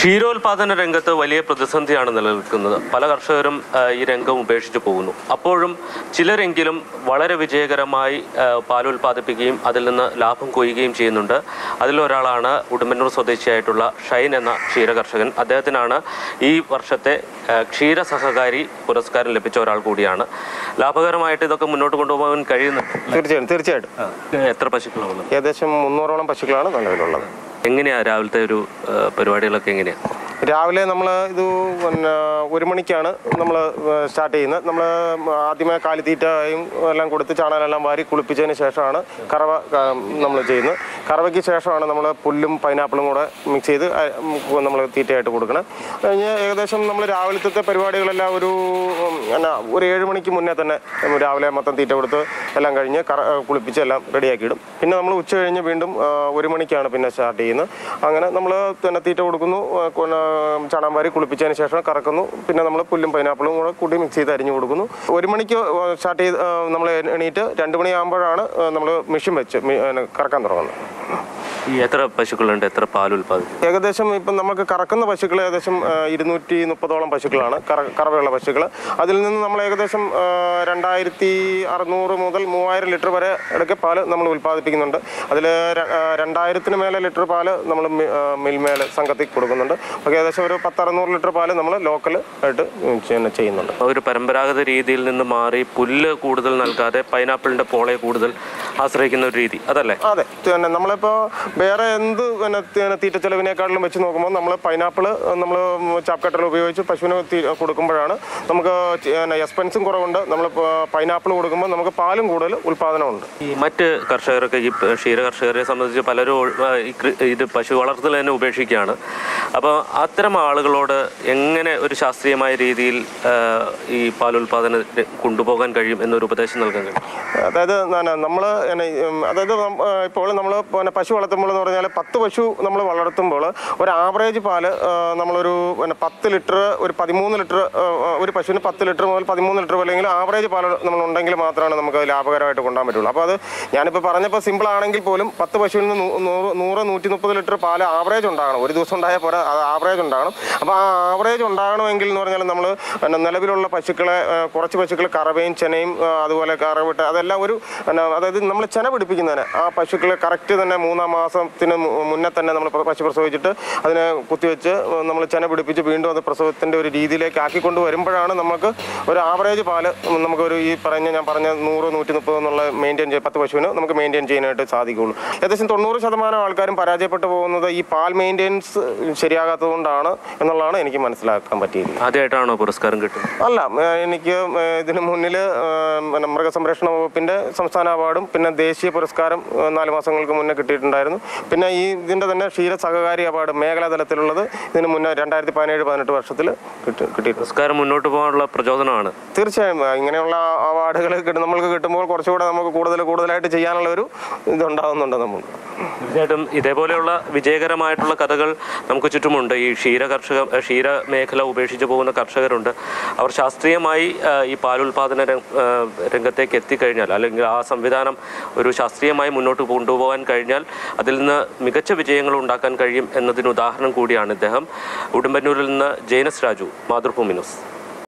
ക്ഷീരോത്പാദന രംഗത്ത് വലിയ പ്രതിസന്ധിയാണ് നിലനിൽക്കുന്നത് പല കർഷകരും ആ, ഈ രംഗം ഉപേക്ഷിച്ച് പോകുന്നു അപ്പോഴും ചിലരെങ്കിലും വളരെ വിജയകരമായി ആ, പാൽ ഉൽപ്പാദിപ്പിക്കുകയും അതിൽ നിന്ന് ലാഭം കൊയ്യുകയും ചെയ്യുന്നുണ്ട് അതിലൊരാളാണ് ഉടുമ്പന്നൂർ സ്വദേശിയായിട്ടുള്ള ഷൈൻ എന്ന ക്ഷീര കർഷകൻ അദ്ദേഹത്തിനാണ് ഈ വർഷത്തെ ആ, ക്ഷീര സഹകാരി പുരസ്കാരം ലഭിച്ച ഒരാൾ കൂടിയാണ് ലാഭകരമായിട്ട് ഇതൊക്കെ മുന്നോട്ട് കൊണ്ടുപോകാൻ കഴിയുന്നുണ്ട് തീർച്ചയായും തീർച്ചയായിട്ടും എത്ര പശുക്കളുള്ളത് ഏകദേശം മുന്നൂറോളം പശുക്കളാണ് നിലവിലുള്ളത് എങ്ങനെയാ രാവിലത്തെ ഒരു ആ, പരിപാടികളൊക്കെ എങ്ങനെയാ രാവിലെ നമ്മൾ ഇത് പിന്നെ ഒരു മണിക്കാണ് നമ്മൾ സ്റ്റാർട്ട് ചെയ്യുന്നത് നമ്മൾ ആദ്യമേ കാലിത്തീറ്റയും എല്ലാം കൊടുത്ത് ചാണകമെല്ലാം വാരി കുളിപ്പിച്ചതിന് ശേഷമാണ് കറവ നമ്മൾ ചെയ്യുന്നത് കറവയ്ക്ക് ശേഷമാണ് നമ്മൾ പുല്ലും പൈനാപ്പിളും കൂടെ മിക്സ് ചെയ്ത് നമ്മൾ തീറ്റയായിട്ട് കൊടുക്കണം കഴിഞ്ഞ് ഏകദേശം നമ്മൾ രാവിലത്തെ പരിപാടികളെല്ലാം ഒരു ഉം, എന്നാ ഒരു ഏഴ് മണിക്ക് മുന്നേ തന്നെ നമ്മൾ രാവിലെ മൊത്തം തീറ്റ കൊടുത്ത് എല്ലാം കഴിഞ്ഞ് കറ കുളിപ്പിച്ച് എല്ലാം റെഡിയാക്കി ഇടും പിന്നെ നമ്മൾ ഉച്ച കഴിഞ്ഞ് വീണ്ടും ആ, ഒരു മണിക്കാണ് പിന്നെ സ്റ്റാർട്ട് ചെയ്യുന്നത് അങ്ങനെ നമ്മൾ തന്നെ തീറ്റ കൊടുക്കുന്നു ആ, പിന്നെ ചാണകം വാരി കുളിപ്പിച്ചതിന് ശേഷം കറക്കുന്നു പിന്നെ നമ്മൾ പുല്ലും പൈനാപ്പിളും കൂടെ കൂട്ടി മിക്സ് ചെയ്ത് അരിഞ്ഞു കൊടുക്കുന്നു ഒരു മണിക്ക് സ്റ്റാർട്ട് ചെയ്ത് നമ്മൾ എണീറ്റ് രണ്ട് മണിയാകുമ്പോഴാണ് നമ്മൾ മെഷീൻ വെച്ച് മി- പിന്നെ കറക്കാൻ തുടങ്ങുന്നത് ഈ എത്ര പശുക്കളുണ്ട് എത്ര പാൽ ഉൽപ്പാദിക്കും ഏകദേശം ഇപ്പം നമുക്ക് കറക്കുന്ന പശുക്കൾ ഏകദേശം ആ, ഇരുന്നൂറ്റി മുപ്പതോളം പശുക്കളാണ് കറ കറവയുള്ള പശുക്കൾ അതിൽ നിന്ന് നമ്മൾ ഏകദേശം ആ, രണ്ടായിരത്തി അറുന്നൂറ് മുതൽ മൂവായിരം ലിറ്റർ വരെ ഇടയ്ക്ക് പാല് നമ്മൾ ഉൽപ്പാദിപ്പിക്കുന്നുണ്ട് അതിൽ രണ്ടായിരത്തിന് മേലെ ലിറ്റർ പാല് നമ്മൾ മിൽമേൽ സംഘത്തിൽ കൊടുക്കുന്നുണ്ട് അപ്പോൾ ഏകദേശം ഒരു പത്തറുന്നൂറ് ലിറ്റർ പാല് നമ്മൾ ലോക്കൽ ആയിട്ട് പിന്നെ ചെയ്യുന്നുണ്ട് ഒരു പരമ്പരാഗത രീതിയിൽ നിന്ന് മാറി പുല്ല് കൂടുതൽ നൽകാതെ പൈനാപ്പിളിന്റെ പോളയെ കൂടുതൽ ആശ്രയിക്കുന്ന ഒരു രീതി അതല്ലേ അതെ പിന്നെ നമ്മളിപ്പോൾ വേറെ എന്ത് പിന്നെ തി- തീറ്റ ചെലവിനേക്കാളിലും വെച്ച് നോക്കുമ്പോൾ നമ്മൾ പൈനാപ്പിൾ നമ്മൾ ചാപ്കട്ടർ ഉപയോഗിച്ച് പശുവിന് തീ- കൊടുക്കുമ്പോഴാണ് നമുക്ക് എക്സ്പെൻസും കുറവുണ്ട് നമ്മൾ പൈനാപ്പിൾ കൊടുക്കുമ്പോൾ നമുക്ക് പാലും കൂടുതൽ ഉൽപ്പാദനമുണ്ട് ഈ മറ്റ് കർഷകരൊക്കെ ഈ പ- ക്ഷീര കർഷകരെ സംബന്ധിച്ച് പലരും ഒ- ആ, ഈ കൃ- ഇത് പശു വളർത്തൽ തന്നെ ഉപേക്ഷിക്കുകയാണ് അപ്പോൾ അത്തരം ആളുകളോട് എങ്ങനെ ഒരു ശാസ്ത്രീയമായ രീതിയിൽ ആ, ഈ പാലുൽപാദനം കൊണ്ടുപോകാൻ കഴിയും എന്നൊരു ഉപദേശം നൽകാൻ കഴിയും അതായത് നമ്മൾ അതായത് നം- ആ, ഇപ്പോൾ നമ്മൾ പിന്നെ പശു വളർത്തുമ്പോൾ എന്ന് പറഞ്ഞാൽ പത്ത് പശു നമ്മൾ വളർത്തുമ്പോൾ ഒരു ആവറേജ് പാല് ആ, നമ്മളൊരു പിന്നെ പത്ത് ലിറ്റർ ഒരു പതിമൂന്ന് ലിറ്റർ ഒരു പശുവിന് പത്ത് ലിറ്റർ മുതൽ പതിമൂന്ന് ലിറ്റർ അല്ലെങ്കിൽ ആവറേജ് പാല് നമ്മൾ ഉണ്ടെങ്കിൽ മാത്രമാണ് നമുക്ക് അത് ലാഭകരമായിട്ട് കൊണ്ടുപോകാൻ പറ്റുള്ളൂ അപ്പോൾ അത് ഞാനിപ്പോൾ പറഞ്ഞപ്പോൾ സിമ്പിൾ ആണെങ്കിൽ പോലും പത്ത് പശുവിൽ നിന്ന് നൂ- നൂറ് നൂറ് നൂറ്റി മുപ്പത് ലിറ്റർ പാല് ആവറേജ് ഉണ്ടാകണം ഒരു ദിവസം ഉണ്ടായാൽ പോരാ അത് ആവറേജ് ഉണ്ടാകണം അപ്പോൾ ആ ആവറേജ് ഉണ്ടാകണമെങ്കിൽ എന്ന് പറഞ്ഞാൽ നമ്മൾ നിലവിലുള്ള പശുക്കളെ ആ, കുറച്ച് പശുക്കൾ കറവയും ചെനയും ആ, അതുപോലെ കറവിട്ട് അതെല്ലാം ഒരു പിന്നെ അതായത് നമ്മൾ ചെന പിടിപ്പിക്കുന്നതിന് ആ പശുക്കളെ കറക്റ്റ് തന്നെ മൂന്നാം മാസത്തിന് മു- മുന്നേ തന്നെ നമ്മൾ പശു പ്രസവിച്ചിട്ട് അതിനെ കുത്തിവെച്ച് നമ്മൾ ചെന പിടിപ്പിച്ച് വീണ്ടും അത് പ്രസവത്തിൻ്റെ ഒരു രീതിയിലേക്ക് ആക്കിക്കൊണ്ട് വരുമ്പോഴാണ് നമുക്ക് ഒരു ആവറേജ് പാല് നമുക്കൊരു ഈ പറഞ്ഞ ഞാൻ പറഞ്ഞ നൂറ് നൂറ്റി മുപ്പത് എന്നുള്ള മെയിൻറ്റെയിൻ ചെയ്ത് പത്ത് പശുവിന് നമുക്ക് മെയിൻറ്റെയിൻ ചെയ്യാനായിട്ട് സാധിക്കുകയുള്ളൂ ഏകദേശം തൊണ്ണൂറ് ശതമാനം ആൾക്കാരും പരാജയപ്പെട്ടു പോകുന്നത് ഈ പാൽ മെയിൻ്റെനൻസ് ശരിയാകാത്തത് കൊണ്ടാണ് എന്നുള്ളതാണ് എനിക്ക് മനസ്സിലാക്കാൻ പറ്റിയത് ആദ്യമായിട്ടാണോ പുരസ്കാരം കിട്ടുന്നത് അല്ല ഏഹ് എനിക്ക് ഏഹ് ഇതിന് മുന്നിൽ പിന്നെ മൃഗസംരക്ഷണ വകുപ്പിൻ്റെ സംസ്ഥാന അവാർഡും പിന്നെ ദേശീയ പുരസ്കാരം ഏഹ് നാല് മാസങ്ങൾക്ക് മുന്നേ കിട്ടിയിട്ടുണ്ടായിരുന്നു പിന്നെ ഈ ഇതിൻ്റെ തന്നെ ക്ഷീര സഹകാരി അവാർഡ് മേഖലാ തലത്തിലുള്ളത് ഇതിന് മുന്നേ രണ്ടായിരത്തി പതിനേഴ് പതിനെട്ട് വർഷത്തിൽ കിട്ടി കിട്ടിയിട്ടുണ്ട് പുരസ്കാരം മുന്നോട്ട് പോകാനുള്ള പ്രചോദനമാണ് തീർച്ചയായും ആ, ഇങ്ങനെയുള്ള അവാർഡുകൾ കിട്ടും നമ്മൾക്ക് കിട്ടുമ്പോൾ കുറച്ചുകൂടെ നമുക്ക് കൂടുതൽ കൂടുതലായിട്ട് ചെയ്യാനുള്ള ഒരു ഇതുണ്ടാകുന്നുണ്ട് നമുക്ക് തീർച്ചയായിട്ടും ഇതേപോലെയുള്ള വിജയകരമായിട്ടുള്ള കഥകൾ നമുക്ക് ചുറ്റുമുണ്ട് ഈ ക്ഷീര കർഷക ക്ഷീര മേഖല ഉപേക്ഷിച്ച് പോകുന്ന കർഷകരുണ്ട് അവർ ശാസ്ത്രീയമായി ആ, ഈ പാലുൽപാദന രംഗ- ആ, രംഗത്തേക്ക് എത്തിക്കഴിഞ്ഞാൽ അല്ലെങ്കിൽ ആ സംവിധാനം ഒരു ശാസ്ത്രീയമായി മുന്നോട്ട് കൊണ്ടുപോകാൻ കഴിഞ്ഞാൽ അതിൽ നിന്ന് മികച്ച വിജയങ്ങൾ ഉണ്ടാക്കാൻ കഴിയും എന്നതിന് ഉദാഹരണം കൂടിയാണ് ഇദ്ദേഹം ഉടുമ്പന്നൂരിൽ നിന്ന് ജെയിനസ് രാജു മാതൃഭൂമി ന്യൂസ്